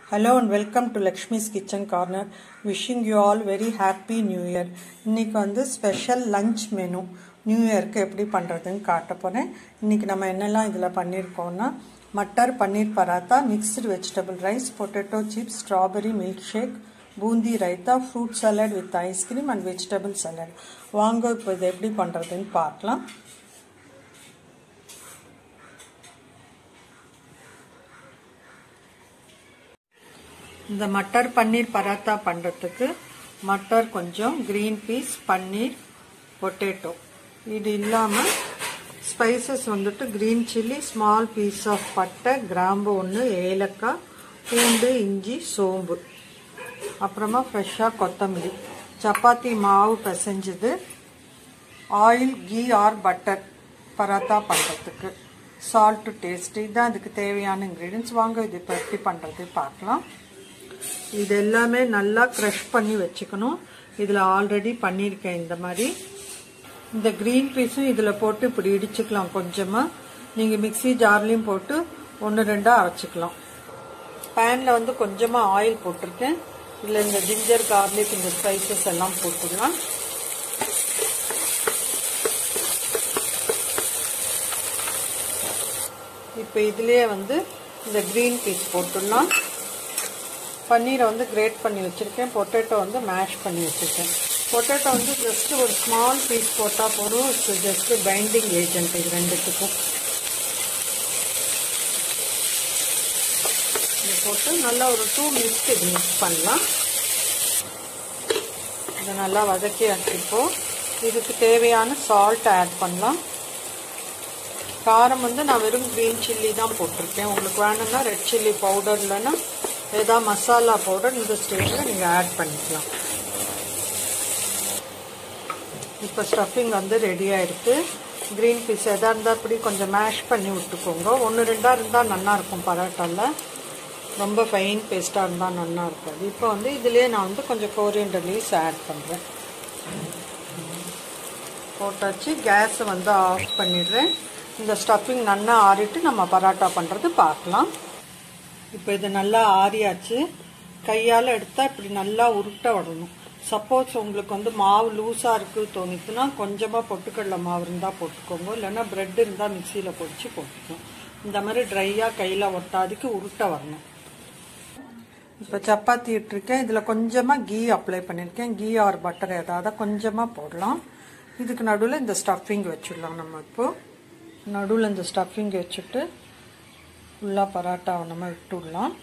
Hello and welcome to Lakshmi's Kitchen Corner. Wishing you all very happy new year. இன்னைக்கு வந்து special lunch menu new இயர்க்கு எப்படி பண்ணுறதுன்னு காட்ட போகிறேன் இன்னைக்கு நம்ம என்னெல்லாம் இதில் பண்ணியிருக்கோம்னா matar paneer paratha mixed vegetable rice potato chips strawberry milk shake boondi raita fruit salad with ice cream and vegetable salad வாங்க இப்போ இதை எப்படி பண்ணுறதுன்னு பார்க்கலாம் இந்த மட்டர் பன்னீர் பராத்தா பண்ணுறதுக்கு மட்டர் கொஞ்சம் க்ரீன் பீஸ் பன்னீர் பொட்டேட்டோ இது இல்லாமல் ஸ்பைசஸ் வந்துட்டு green chilli small piece of பட்டை கிராம்பு ஒன்று ஏலக்காய் பூண்டு இஞ்சி சோம்பு அப்புறமா ஃப்ரெஷ்ஷாக கொத்தமல்லி சப்பாத்தி மாவு பிசைஞ்சது oil ghee or butter paratha பண்ணுறதுக்கு சால்ட்டு டேஸ்ட் இதுதான் இதுக்கு தேவையான இன்க்ரீடியன்ஸ் வாங்க இது இப்போ எப்படி பண்ணுறது பார்க்கலாம் இது எல்லாமே நல்லா க்ரஷ் பண்ணி வச்சுக்கணும் இதில் ஆல்ரெடி பண்ணியிருக்கேன் இந்த மாதிரி இந்த க்ரீன் பீஸும் இதில் போட்டு இப்படி இடிச்சுக்கலாம் கொஞ்சமாக நீங்கள் மிக்சி ஜார்லேயும் போட்டு ஒன்று ரெண்டாக அரைச்சிக்கலாம் பேனில் வந்து கொஞ்சமாக ஆயில் போட்டிருக்கேன் இதில் இந்த ஜிஞ்சர் கார்லிக் இந்த ஸ்பைசஸ் எல்லாம் போட்டுடலாம் இப்போ இதுலேயே வந்து இந்த க்ரீன் பீஸ் போட்டுடலாம் பன்னீரை வந்து கிரேட் பண்ணி வச்சுருக்கேன் பொட்டேட்டோ வந்து மேஷ் பண்ணி வச்சுருக்கேன் பொட்டேட்டோ வந்து ஜஸ்ட்டு ஒரு ஸ்மால் பீஸ் போட்டால் போதும் ஜஸ்ட்டு பைண்டிங் ஏஜென்ட் இது ரெண்டுத்துக்கும் இது போட்டு நல்லா ஒரு டூ மினிட்ஸ் இது மிக்ஸ் பண்ணலாம் இதை நல்லா வதக்கி வச்சுப்போம் இதுக்கு தேவையான சால்ட் ஆட் பண்ணலாம் காரம் வந்து நான் வெறும் க்ரீன் சில்லி தான் போட்டிருக்கேன் உங்களுக்கு வேணும்னா ரெட் சில்லி பவுடர் இல்லைன்னா ஏதாவது மசாலா பவுடர் இந்த ஸ்டேஜில் நீங்கள் ஆட் பண்ணிக்கலாம் இப்போ ஸ்டஃபிங் வந்து ரெடி ஆயிருக்கு க்ரீன் பீஸ் எதாக இருந்தால் இப்படி கொஞ்சம் மேஷ் பண்ணி விட்டுக்கோங்க ஒன்று ரெண்டாக இருந்தால் நல்லாயிருக்கும் பரோட்டாவில் ரொம்ப ஃபைன் பேஸ்ட்டாக இருந்தால் நல்லா இருக்காது இப்போ வந்து இதுலேயே நான் வந்து கொஞ்சம் கோரியண்டர் லீவ்ஸ் ஆட் பண்ணுறேன் போட்டாச்சு கேஸை வந்து ஆஃப் பண்ணிடுறேன் இந்த ஸ்டஃபிங் நல்லா ஆறிட்டு நம்ம பரோட்டா பண்ணுறது பார்க்கலாம் இப்போ இது நல்லா ஆறியாச்சு கையால் எடுத்தால் இப்படி நல்லா உருட்ட விடணும் சப்போஸ் உங்களுக்கு வந்து மாவு லூஸாக இருக்குது தோணிச்சுன்னா கொஞ்சமாக பொட்டுக்கடலை மாவு இருந்தால் போட்டுக்கோங்க இல்லைன்னா ப்ரெட் இருந்தால் மிக்சியில் பொடிச்சு போட்டுக்கோங்க இந்த மாதிரி ட்ரையாக கையில் ஒட்டாதிக்கு உருட்ட வரணும் இப்போ சப்பாத்தி இட்டிருக்கேன் இதில் கொஞ்சமாக கீ அப்ளை பண்ணியிருக்கேன் கீ ஆர் பட்டர் ஏதாவது கொஞ்சமாக போடலாம் இதுக்கு நடுவில் இந்த ஸ்டஃபிங் வச்சிடலாம் நம்ம இப்போது நடுவில் இந்த ஸ்டஃபிங் வச்சுட்டு ஃபுல்லாக பரோட்டாவை நம்ம விட்டு விடலாம்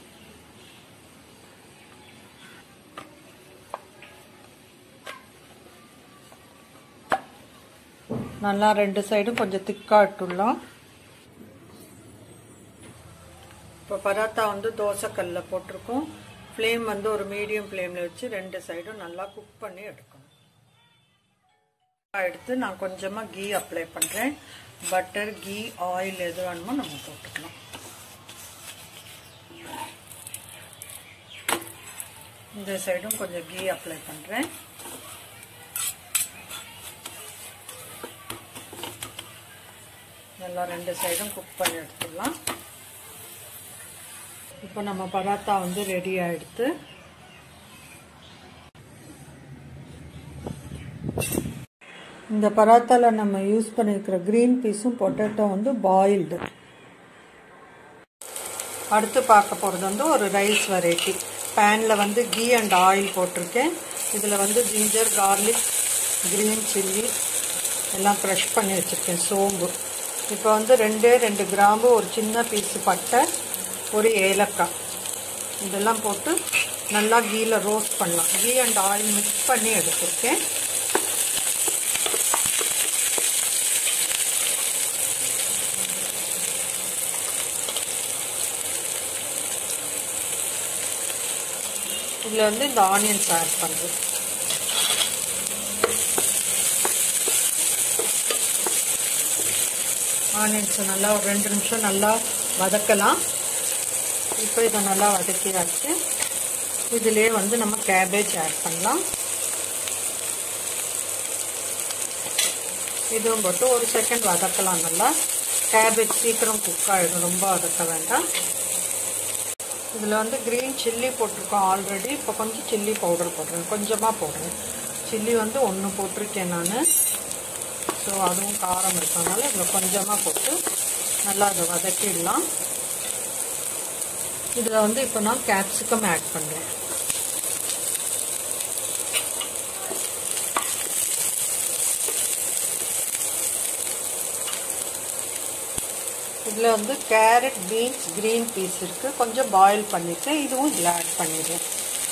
நல்லா ரெண்டு சைடும் கொஞ்சம் திக்காக விட்டுடலாம் இப்போ பரோட்டா வந்து தோசைக்கல்லில் போட்டிருக்கோம் ஃப்ளேம் வந்து ஒரு மீடியம் ஃப்ளேமில் வச்சு ரெண்டு சைடும் நல்லா குக் பண்ணி எடுக்கணும் எடுத்து நான் கொஞ்சமாக கீ அப்ளை பண்ணுறேன் பட்டர் கீ ஆயில் எது வேணுமோ நம்ம போட்டுக்கலாம் இந்த சைடும் கொஞ்சம் கீ அப்ளை பண்ணுறேன் நல்லா ரெண்டு சைடும் குக் பண்ணி எடுத்துடலாம் இப்போ நம்ம பராத்தா வந்து ரெடி ஆகிடுத்து இந்த பராத்தாவில் நம்ம யூஸ் பண்ணியிருக்கிற க்ரீன் பீஸும் பொட்டேட்டோ வந்து பாயில்டு அடுத்து பார்க்க போகிறது வந்து ஒரு ரைஸ் வெரைட்டி பேனில் வந்து கீ அண்ட் ஆயில் போட்டிருக்கேன் இதில் வந்து ஜிஞ்சர் கார்லிக் க்ரீன் சில்லி எல்லாம் க்ரஷ் பண்ணி வச்சுருக்கேன் சோம்பு இப்போ வந்து ரெண்டே ரெண்டு கிராம்பு ஒரு சின்ன பீஸு பட்டை ஒரு ஏலக்காய் இதெல்லாம் போட்டு நல்லா கீயில் ரோஸ்ட் பண்ணலாம் கீ அண்ட் ஆயில் மிக்ஸ் பண்ணி எடுத்துருக்கேன் இதில் வந்து இந்த ஆனியன்ஸ் ஆட் பண்ணுறேன் ஆனியன்ஸ் நல்லா ஒரு ரெண்டு நிமிஷம் நல்லா வதக்கலாம் இப்போ இதை நல்லா வதக்கியாச்சு இதிலே வந்து நம்ம கேபேஜ் ஆட் பண்ணலாம் இதுவும் போட்டு ஒரு செகண்ட் வதக்கலாம் நல்லா கேபேஜ் சீக்கிரம் குக் ஆகிடும் ரொம்ப வதக்க வேண்டாம் இதில் வந்து க்ரீன் சில்லி போட்டிருக்கோம் ஆல்ரெடி இப்போ கொஞ்சம் சில்லி பவுடர் போடுறேன் கொஞ்சமாக போடுறேன் சில்லி வந்து ஒன்று போட்டிருக்கேன் நான் ஸோ அதுவும் காரம் இருக்கனால இதில் கொஞ்சமாக போட்டு நல்லா அதை வதக்கிடலாம் இதில் வந்து இப்போ நான் கேப்சிகம் ஆட் பண்ணுறேன் இதில் வந்து கேரட் பீன்ஸ் க்ரீன் பீஸ் இருக்குது கொஞ்சம் பாயில் பண்ணிவிட்டு இதுவும் இதில் ஆட் பண்ணிடுறேன்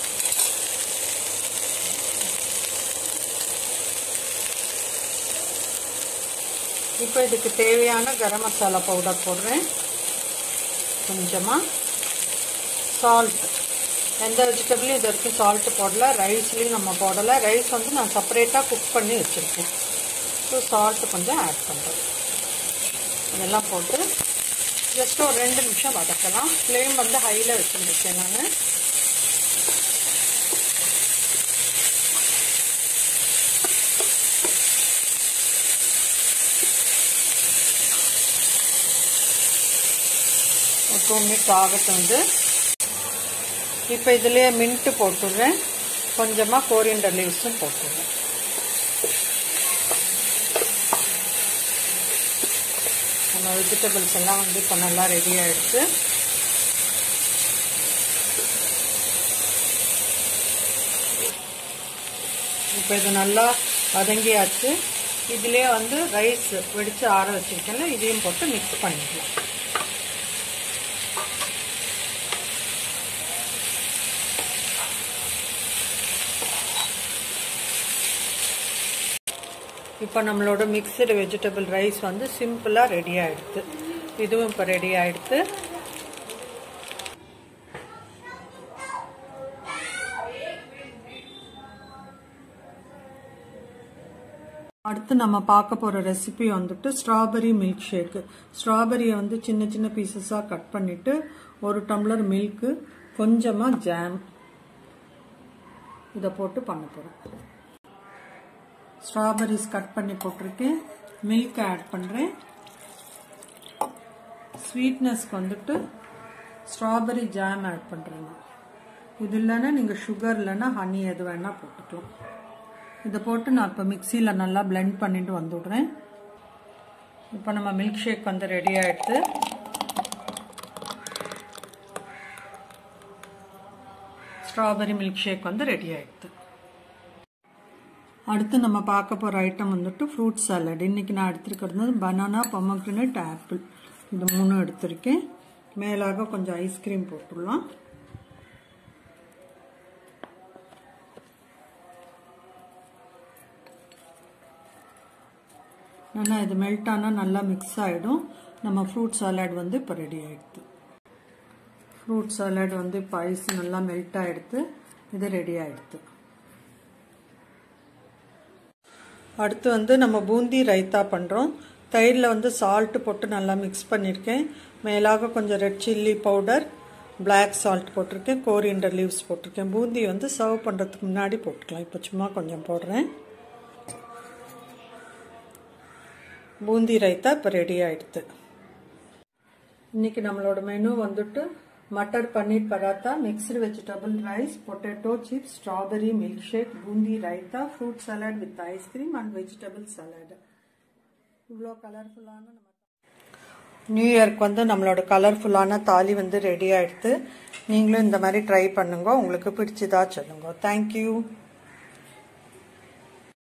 இப்போ இதுக்கு தேவையான கரம் மசாலா பவுடர் போடுறேன் கொஞ்சமாக சால்ட் எந்த வெஜிடபிளும் இது வரைக்கும் சால்ட்டு போடல ரைஸ்லேயும் நம்ம போடலை ரைஸ் வந்து நான் செப்பரேட்டாக குக் பண்ணி வச்சுருக்கேன் ஸோ சால்ட்டு கொஞ்சம் ஆட் பண்ணுறேன் இதெல்லாம் போட்டு ஜஸ்ட் ஒரு ரெண்டு நிமிஷம் வதக்கலாம் ஃப்ளேம் வந்து ஹையில் வச்சுருக்கேன் நான் டூ மினிட்ஸ் ஆகட்டும் வந்து இப்போ இதுலேயே மின்ட்டு போட்டுடுறேன் கொஞ்சமாக கோரியண்டர் லீவ்ஸும் போட்டுடுறேன் நம்ம வெஜிடபிள்ஸ் எல்லாம் வந்து இப்போ நல்லா ரெடி ஆகிடுச்சு இப்போ இது நல்லா வதங்கியாச்சு இதுலேயே வந்து ரைஸ் வெடித்து ஆற வச்சுருக்கேன்ல இதையும் போட்டு மிக்ஸ் பண்ணிக்கலாம் இப்போ நம்மளோட மிக்சடு வெஜிடபிள் ரைஸ் வந்து சிம்பிளாக ரெடி ஆகிடுது இதுவும் இப்போ ரெடி ஆகிடுது அடுத்து நம்ம பார்க்க போகிற ரெசிபி வந்துட்டு ஸ்ட்ராபெரி மில்க் ஷேக்கு ஸ்ட்ராபெரியை வந்து சின்ன சின்ன பீசஸாக கட் பண்ணிவிட்டு ஒரு டம்ளர் மில்க்கு கொஞ்சமாக ஜாம் இதை போட்டு பண்ண போகிறேன் ஸ்ட்ராபெரிஸ் கட் பண்ணி போட்டிருக்கேன் மில்க் ஆட் பண்ணுறேன் ஸ்வீட்னஸ்க்கு வந்துட்டு ஸ்ட்ராபெரி ஜாம் ஆட் பண்ணுறேன் இது இல்லைன்னா நீங்கள் சுகர் இல்லைன்னா ஹனி எது வேணால் போட்டுக்கலாம் இதை போட்டு நான் இப்போ மிக்சியில் நல்லா பிளெண்ட் பண்ணிட்டு வந்துவிடுறேன் இப்போ நம்ம மில்க் ஷேக் வந்து ரெடி ஆகிடுது ஸ்ட்ராபெரி மில்க் ஷேக் வந்து ரெடி ஆகிடுது அடுத்து நம்ம பார்க்க போகிற ஐட்டம் வந்துட்டு ஃப்ரூட் சாலட் இன்றைக்கி நான் எடுத்துருக்கிறது பனானா பொமக்ரினட் ஆப்பிள் இந்த மூணு எடுத்திருக்கேன் மேலாக கொஞ்சம் ஐஸ்கிரீம் போட்டுடலாம் நல்லா இது மெல்ட் ஆனால் நல்லா மிக்ஸ் ஆகிடும் நம்ம ஃப்ரூட் சாலட் வந்து இப்போ ரெடி ஆகிடுது ஃப்ரூட் சாலட் வந்து இப்போ ஐஸ் நல்லா மெல்ட் ஆகிடுது இது ரெடி ஆகிடுது அடுத்து வந்து நம்ம பூந்தி ரைத்தா பண்ணுறோம் தயிரில் வந்து சால்ட்டு போட்டு நல்லா மிக்ஸ் பண்ணியிருக்கேன் மேலாக கொஞ்சம் red chilli powder black salt போட்டிருக்கேன் கோரியண்டர் லீவ்ஸ் போட்டிருக்கேன் பூந்தி வந்து சர்வ் பண்ணுறதுக்கு முன்னாடி போட்டுக்கலாம் இப்போ சும்மா கொஞ்சம் போடுறேன் பூந்தி ரைத்தா இப்போ ரெடி ஆகிடுது இன்றைக்கி நம்மளோட மெனு வந்துட்டு matar paneer paratha mixed vegetable rice potato chips strawberry milk shake boondi raita fruit salad with ice cream and vegetable salad இவ்வளோ கலர்ஃபுல்லான நம்ம நியூ இயர்க்கு வந்து நம்மளோட கலர்ஃபுல்லான தாலி வந்து ரெடி ஆகிடுது நீங்களும் இந்த மாதிரி ட்ரை பண்ணுங்க உங்களுக்கு பிடிச்சதா சொல்லுங்க தேங்க்யூ